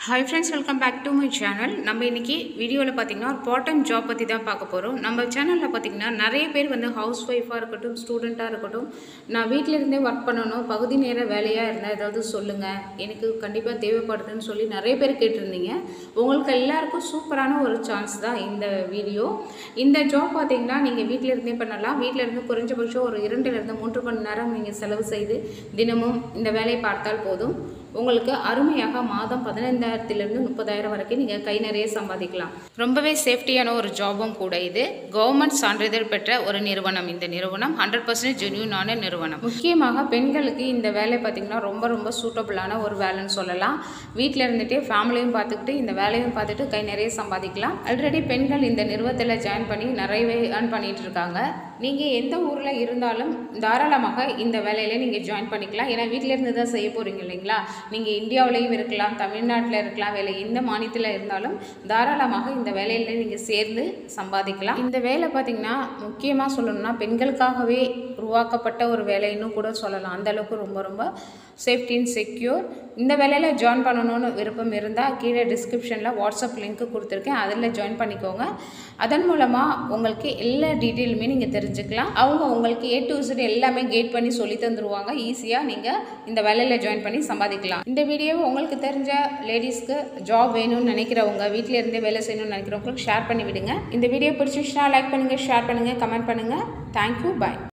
hi friends welcome back to my channel நம்ம இன்றைக்கி வீடியோவில் பார்த்தீங்கன்னா ஒரு பார்ட் டைம் ஜாப் பற்றி தான் பார்க்க போகிறோம் நம்ம சேனலில் பார்த்தீங்கன்னா நிறைய பேர் வந்து ஹவுஸ் ஒய்ஃபாக இருக்கட்டும் ஸ்டூடெண்ட்டாக இருக்கட்டும் நான் வீட்டில் இருந்தே ஒர்க் பண்ணணும் பகுதி நேர வேலையாக இருந்தால் ஏதாவது சொல்லுங்கள் எனக்கு கண்டிப்பாக தேவைப்படுதுன்னு சொல்லி நிறைய பேர் கேட்டிருந்தீங்க உங்களுக்கு எல்லாருக்கும் சூப்பரான ஒரு சான்ஸ் தான் இந்த வீடியோ இந்த ஜாப் பார்த்தீங்கன்னா நீங்கள் வீட்டில் இருந்தே பண்ணலாம் வீட்டில் இருந்து குறைஞ்சபட்சம் ஒரு இரண்டுலேருந்து மூன்று மணி நேரம் நீங்கள் செலவு செய்து தினமும் இந்த வேலையை பார்த்தால் போதும் உங்களுக்கு அருமையாக மாதம் பதினைந்தாயிரத்திலிருந்து முப்பதாயிரம் வரைக்கும் நீங்கள் கை நிறைய சம்பாதிக்கலாம் ரொம்பவே சேஃப்டியான ஒரு ஜாபும் கூட இது கவர்மெண்ட் சான்றிதழ் பெற்ற ஒரு நிறுவனம் இந்த நிறுவனம் ஹண்ட்ரட் பர்சன்ட் ஜென்யூனான நிறுவனம் முக்கியமாக பெண்களுக்கு இந்த வேலை பார்த்திங்கன்னா ரொம்ப ரொம்ப சூட்டபுளான ஒரு வேலைன்னு சொல்லலாம் வீட்டில் இருந்துகிட்டே ஃபேமிலியும் பார்த்துக்கிட்டு இந்த வேலையும் பார்த்துட்டு கை நிறைய சம்பாதிக்கலாம் ஆல்ரெடி பெண்கள் இந்த நிறுவனத்தில் ஜாயின் பண்ணி நிறையவே ஏர்ன் பண்ணிகிட்டு இருக்காங்க நீங்கள் எந்த ஊரில் இருந்தாலும் தாராளமாக இந்த வேலையில் நீங்கள் ஜாயின் பண்ணிக்கலாம் ஏன்னா வீட்டில் இருந்து தான் செய்ய போகிறீங்க இல்லைங்களா நீங்கள் இந்தியாவிலையும் இருக்கலாம் தமிழ்நாட்டில் இருக்கலாம் வேலை எந்த மாநிலத்தில் இருந்தாலும் தாராளமாக இந்த வேலையில் நீங்கள் சேர்ந்து சம்பாதிக்கலாம் இந்த வேலை பார்த்திங்கன்னா முக்கியமாக சொல்லணும்னா பெண்களுக்காகவே உருவாக்கப்பட்ட ஒரு வேலைன்னு கூட சொல்லலாம் அந்த அளவுக்கு ரொம்ப ரொம்ப சேஃப்டி அண்ட் செக்யூர் இந்த வேலையில் ஜாயின் பண்ணணும்னு விருப்பம் இருந்தால் கீழே டிஸ்கிரிப்ஷனில் வாட்ஸ்அப் லிங்க்கு கொடுத்துருக்கேன் அதில் ஜாயின் பண்ணிக்கோங்க அதன் மூலமாக உங்களுக்கு எல்லா டீட்டெயிலுமே நீங்கள் தெரிஞ்சுக்கலாம் அவங்க உங்களுக்கு ஏ டு Z எல்லாமே கேட் பண்ணி சொல்லி தந்துருவாங்க ஈஸியாக நீங்கள் இந்த வேலையில் ஜாயின் பண்ணி சம்பாதிக்கலாம் இந்த வீடியோவை உங்களுக்கு தெரிஞ்ச லேடிஸ்க்கு ஜாப் வேணும்னு நினைக்கிறவங்க வீட்டில் இருந்தே வேலை செய்யணும்னு நினைக்கிறவங்களுக்கு ஷேர் பண்ணி விடுங்க இந்த வீடியோ பிடிச்சிச்சுன்னா லைக் பண்ணுங்கள் ஷேர் பண்ணுங்கள் கமெண்ட் பண்ணுங்கள் தேங்க்யூ பாய்